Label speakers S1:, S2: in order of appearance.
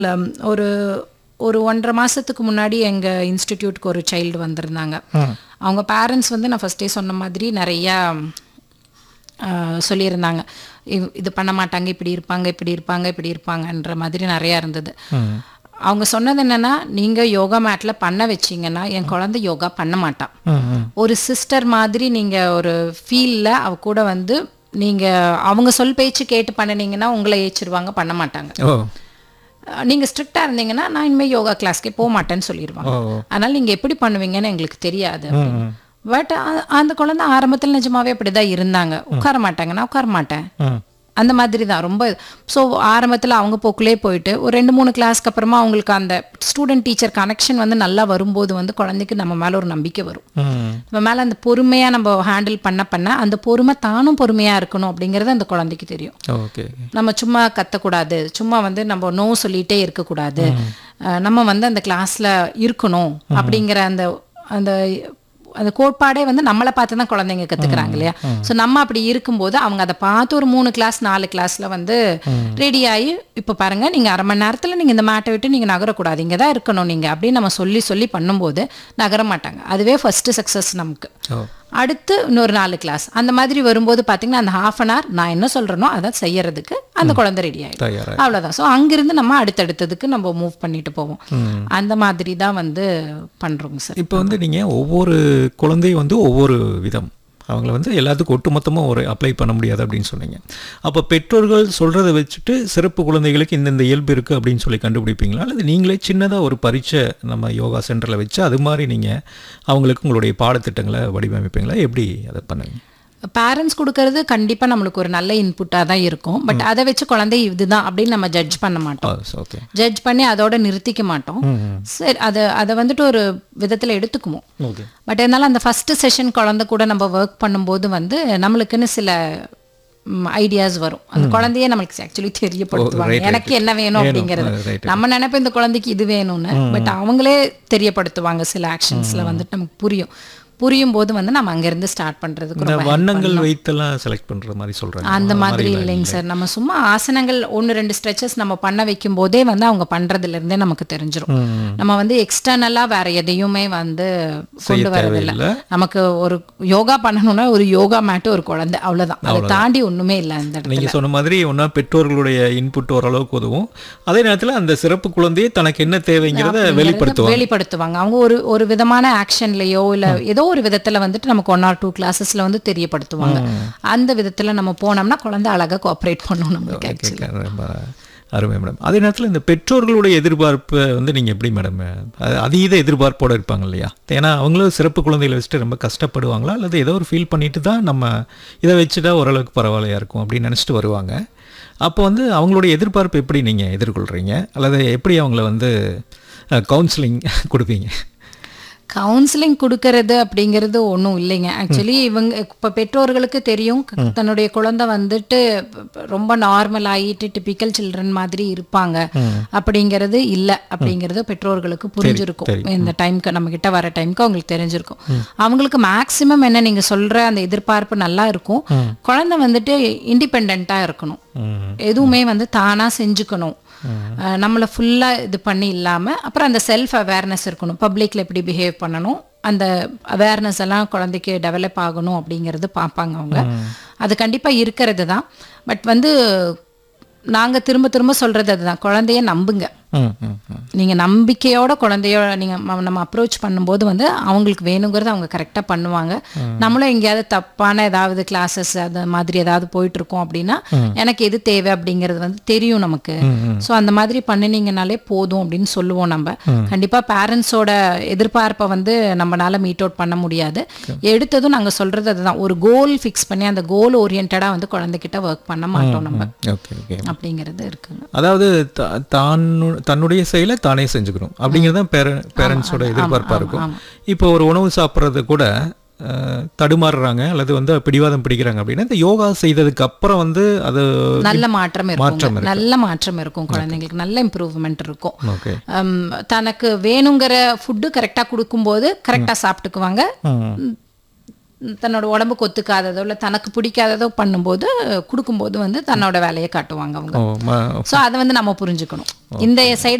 S1: லம், ஒரு ஒரு ஒன்றரை மாசத்துக்கு முன்னாடி எங்க இன்ஸ்டிடியூட்க்கு ஒரு சைல்டு வந்திருந்தாங்க அவங்க பேரண்ட்ஸ் வந்து நான் ஃபர்ஸ்டே சொன்ன மாதிரி நிறையா ஆஹ், சொல்லியிருந்தாங்க இவ்- இது பண்ண மாட்டாங்க இப்படி இருப்பாங்க இப்படி இருப்பாங்க இப்படி இருப்பாங்கன்ற மாதிரி நிறையா இருந்தது அவங்க சொன்னது என்னன்னா நீங்க யோகா மேட்ல பண்ண வச்சீங்கன்னா என் குழந்தை யோகா பண்ண மாட்டான்
S2: ம் ம்
S1: ஒரு சிஸ்டர் மாதிரி நீங்க ஒரு ஃபீல்ல அவ கூட வந்து நீங்க அவங்க சொல் பேச்சு கேட்டு பண்ணினீங்கன்னா உங்களை ஏச்சிருவாங்க பண்ண மாட்டாங்க
S2: ஓ
S1: அஹ் நீங்க ஸ்ட்ரிக்டா இருந்தீங்கன்னா நான் இனிமே யோகா கிளாஸ்க்கே போக மாட்டேன்னு சொல்லிடுவாங்க
S2: ஓ
S1: அதனால நீங்க எப்படி பண்ணுவீங்கன்னு எங்களுக்கு தெரியாது பட் அந்த குழந்தை ஆரம்பத்தில் நிஜமாவே அப்படிதான் இருந்தாங்க உட்கார மாட்டாங்கன்னா உட்கார மாட்டேன்
S2: ம்
S1: அந்த மாதிரி தான் ரொம்ப ஸோ ஆரம்பத்தில் அவங்க போக்குலே போயிட்டு ஒரு ரெண்டு மூணு கிளாஸ்க்கு அப்புறமா அவங்களுக்கு அந்த ஸ்டூடெண்ட் டீச்சர் கனெக்ஷன் வந்து நல்லா வரும்போது வந்து குழந்தைக்கு நம்ம மேலே ஒரு நம்பிக்கை வரும்
S2: ம்
S1: நம்ம மேலே அந்த பொறுமையாக நம்ம ஹேண்டில் பண்ண பண்ண அந்த பொறுமை தானும் பொறுமையாக இருக்கணும் அப்படிங்கிறது அந்த குழந்தைக்கு தெரியும்
S2: ஓகே
S1: நம்ம சும்மா கத்தக்கூடாது சும்மா வந்து நம்ம நோ சொல்லிட்டே இருக்கக்கூடாது அஹ் நம்ம வந்து அந்த கிளாஸ்ல இருக்கணும் அப்படிங்கிற அந்த அந்த அந்த கோட்பாடே வந்து நம்மளை பார்த்து தான் குழந்தைங்க கத்துக்கிறாங்க இல்லையா ஸோ நம்ம அப்படி இருக்கும்போது அவங்க அதை பார்த்து ஒரு மூணு கிளாஸ் நாலு கிளாஸ்ல வந்து ரெடி ஆகி இப்போ பாருங்க நீங்க அரை மணி நேரத்துல நீங்க இந்த மேட்டை விட்டு நீங்க நகரக்கூடாது இங்கே தான் இருக்கணும் நீங்க அப்படின்னு நம்ம சொல்லி சொல்லி பண்ணும்போது நகர மாட்டாங்க அதுவே ஃபர்ஸ்ட் சக்ஸஸ் நமக்கு
S2: ஓ
S1: அடுத்து இன்னொரு நாலு கிளாஸ் அந்த மாதிரி வரும்போது பார்த்தீங்கன்னா அந்த ஹாஃப் அன் ஹவர் நான் என்ன சொல்கிறேனோ அதை செய்யறதுக்கு அந்த குழந்தை ரெடி ஆயிடும்
S2: தயாரா
S1: அவ்வளோதான் ஸோ அங்கிருந்து நம்ம அடுத்தடுத்ததுக்கு நம்ம மூவ் பண்ணிட்டு போவோம் அந்த மாதிரி தான் வந்து பண்ணுறோங்க சார்
S2: இப்போ வந்து நீங்கள் ஒவ்வொரு குழந்தையும் வந்து ஒவ்வொரு விதம் அவங்கள வந்து எல்லாத்துக்கும் ஒட்டுமொத்தமாக ஒரு அப்ளை பண்ண முடியாது அப்படின்னு சொன்னீங்க அப்போ பெற்றோர்கள் சொல்கிறத வச்சுட்டு சிறப்பு குழந்தைகளுக்கு இந்தந்த இயல்பு இருக்குது அப்படின்னு சொல்லி கண்டுபிடிப்பீங்களா அல்லது நீங்களே சின்னதாக ஒரு பரீட்சை நம்ம யோகா சென்டரில் வச்சு அது மாதிரி நீங்கள் அவங்களுக்கு உங்களுடைய பாடத்திட்டங்களை வடிவமைப்பீங்களா எப்படி அதை பண்ணுவீங்க
S1: பேரண்ட்ஸ் கொடுக்கறது கண்டிப்பாக நம்மளுக்கு ஒரு நல்ல இன்புட்டாக தான் இருக்கும் பட் அதை வச்சு குழந்தை இதுதான் அப்படின்னு நம்ம ஜட்ஜ் பண்ண மாட்டோம்
S2: ஓகே
S1: ஜட்ஜ் பண்ணி அதோட நிறுத்திக்க மாட்டோம் சரி அதை அதை வந்துட்டு ஒரு விதத்தில் எடுத்துக்குவோம்
S2: ஓகே
S1: பட் இருந்தாலும் அந்த ஃபர்ஸ்ட் செஷன் குழந்தை கூட நம்ம ஒர்க் பண்ணும்போது வந்து நம்மளுக்குன்னு சில ஐடியாஸ் வரும் அந்த குழந்தையே நம்மளுக்கு ஆக்சுவலி தெரியப்படுத்துவாங்க
S2: right,
S1: எனக்கு என்ன வேணும் அப்படிங்கிறது
S2: right,
S1: நம்ம நினைப்போம் இந்த குழந்தைக்கு இது வேணும்னு பட் அவங்களே தெரியப்படுத்துவாங்க சில ஆக்ஷன்ஸ்ல வந்துட்டு நமக்கு புரியும் புரியும் போது வந்து நம்ம அங்கிருந்து ஸ்டார்ட் பண்றதுக்கு
S2: இந்த
S1: ரொம்ப
S2: வண்ணங்கள் வைத்தெல்லாம் செலக்ட் பண்ணுற மாதிரி சொல்கிறாங்க
S1: அந்த மாதிரி இல்லைங்க சார் நம்ம சும்மா ஆசனங்கள் ஒன்று ரெண்டு ஸ்ட்ரெச்சஸ் நம்ம பண்ண வைக்கும் போதே வந்து அவங்க பண்றதுல இருந்தே நமக்கு தெரிஞ்சிரும் நம்ம வந்து எக்ஸ்டர்னலா வேற எதையுமே வந்து கொண்டு வரதில்லை
S2: தேவையில்லை.
S1: நமக்கு ஒரு யோகா பண்ணணும்னா ஒரு யோகா மேட்டு ஒரு குழந்தை அவ்வளவுதான் அதை தாண்டி ஒண்ணுமே இல்லை அந்த இடத்துல
S2: நீங்கள் சொன்ன மாதிரி ஒன்றா பெற்றோர்களுடைய இன்புட் ஓரளவுக்கு உதவும் அதே நேரத்தில் அந்த சிறப்பு குழந்தையே தனக்கு என்ன தேவைங்கிறத வெளிப்படுத்துவாங்க
S1: வெளிப்படுத்துவாங்க அவங்க ஒரு ஒரு விதமான ஆக்ஷன்லயோ இல்ல ஏதோ ஒரு விதத்துல வந்துட்டு நமக்கு ஒன் ஆர் டூ கிளாஸஸ்ல வந்து தெரியப்படுத்துவாங்க அந்த விதத்துல நம்ம போனோம்னா குழந்தை அழகா கோஆப்ரேட் பண்ணும் நம்மளுக்கு ஆக்சுவலி
S2: கேட்க ரொம்ப அருமை மேடம் அதே நேரத்தில் இந்த பெற்றோர்களுடைய எதிர்பார்ப்பை வந்து நீங்கள் எப்படி மேடம் அது அதீத எதிர்பார்ப்போடு இருப்பாங்க இல்லையா ஏன்னா அவங்களும் சிறப்பு குழந்தைகளை வச்சுட்டு ரொம்ப கஷ்டப்படுவாங்களா அல்லது ஏதோ ஒரு ஃபீல் பண்ணிட்டு தான் நம்ம இதை வச்சுட்டா ஓரளவுக்கு பரவாயில்லையா இருக்கும் அப்படின்னு நினச்சிட்டு வருவாங்க அப்போ வந்து அவங்களுடைய எதிர்பார்ப்பு எப்படி நீங்கள் எதிர்கொள்கிறீங்க அல்லது எப்படி அவங்கள வந்து கவுன்சிலிங் கொடுப்பீங்க
S1: கவுன்சிலிங் கொடுக்கறது அப்படிங்கிறது ஒன்றும் இல்லைங்க ஆக்சுவலி இவங்க இப்போ பெற்றோர்களுக்கு தெரியும் க- தன்னுடைய குழந்தை வந்துட்டு ப- ப- ரொம்ப நார்மல் ஆகிட்டு டிபிக்கல் சில்ட்ரன் மாதிரி இருப்பாங்க அப்படிங்கிறது இல்லை அப்படிங்கிறது பெற்றோர்களுக்கு புரிஞ்சிருக்கும் இந்த டைம்க்கு நம்ம கிட்ட வர டைம்க்கு அவங்களுக்கு தெரிஞ்சிருக்கும் அவங்களுக்கு மேக்சிமம் என்ன நீங்க சொல்ற அந்த எதிர்பார்ப்பு நல்லா இருக்கும் குழந்தை வந்துட்டு இண்டிபெண்ட்டாக இருக்கணும் எதுவுமே வந்து தானா செஞ்சுக்கணும் அஹ் நம்மள ஃபுல்லா இது பண்ணி இல்லாம அப்புறம் அந்த செல்ஃப் அவேர்னஸ் இருக்கணும் பப்ளிக்ல எப்படி பிஹேவ் பண்ணணும் அந்த அவேர்னஸ் எல்லாம் குழந்தைக்கு டெவலப் ஆகணும் அப்படிங்கிறது பார்ப்பாங்க அவங்க அது கண்டிப்பா இருக்கிறது தான் பட் வந்து நாங்க திரும்ப திரும்ப சொல்றது அதுதான் குழந்தைய நம்புங்க
S2: ம் ம் ம்
S1: நீங்க நம்பிக்கையோட குழந்தையோட நீங்க ம- நம்ம அப்ரோச் பண்ணும்போது வந்து அவங்களுக்கு வேணுங்கிறத அவங்க கரெக்டா பண்ணுவாங்க நம்மளும் எங்கேயாவது தப்பான ஏதாவது கிளாஸஸ் அது மாதிரி ஏதாவது போயிட்டு இருக்கோம் அப்படின்னா எனக்கு எது தேவை அப்படிங்கிறது வந்து தெரியும் நமக்கு ஸோ அந்த மாதிரி பண்ணினீங்கனாலே போதும் அப்படின்னு சொல்லுவோம் நம்ம கண்டிப்பா பேரண்ட்ஸோட எதிர்பார்ப்பை வந்து நம்மளால மீட் அவுட் பண்ண முடியாது எடுத்ததும் நாங்க சொல்றது அதுதான் ஒரு கோல் ஃபிக்ஸ் பண்ணி அந்த கோல் ஓரியன்டா வந்து குழந்தைகிட்ட ஒர்க் பண்ண மாட்டோம் நம்ம
S2: ஓகே ஓகே
S1: அப்படிங்கிறது இருக்குங்க
S2: அதாவது த- தானு தன்னுடைய செயலை தானே செஞ்சுக்கணும் அப்படிங்கிறது தான் பேர பேரண்ட்ஸோட எதிர்பார்ப்பாக இருக்கும் இப்போ ஒரு உணவு சாப்பிட்றது கூட அஹ், தடுமாறுறாங்க அல்லது வந்து பிடிவாதம் பிடிக்கிறாங்க அப்படின்னா இந்த யோகா செய்ததுக்கு அப்புறம் வந்து அது
S1: நல்ல மாற்றம்
S2: மாற்றம்
S1: இருக்கும் நல்ல மாற்றம் இருக்கும் குழந்தைங்களுக்கு நல்ல இம்ப்ரூவ்மெண்ட் இருக்கும்
S2: ஓகே
S1: ஹம், தனக்கு வேணுங்கிற ஃபுட்டு கரெக்டாக கொடுக்கும்போது கரெக்டாக சாப்பிட்டுக்குவாங்க தன்னோட உடம்புக்கு ஒத்துக்காததோ இல்லை தனக்கு பிடிக்காததோ பண்ணும்போது கொடுக்கும்போது வந்து தன்னோட வேலையை காட்டுவாங்க அவங்க
S2: ஓ ம-
S1: ஸோ அதை வந்து நம்ம புரிஞ்சுக்கணும் இந்த சைடு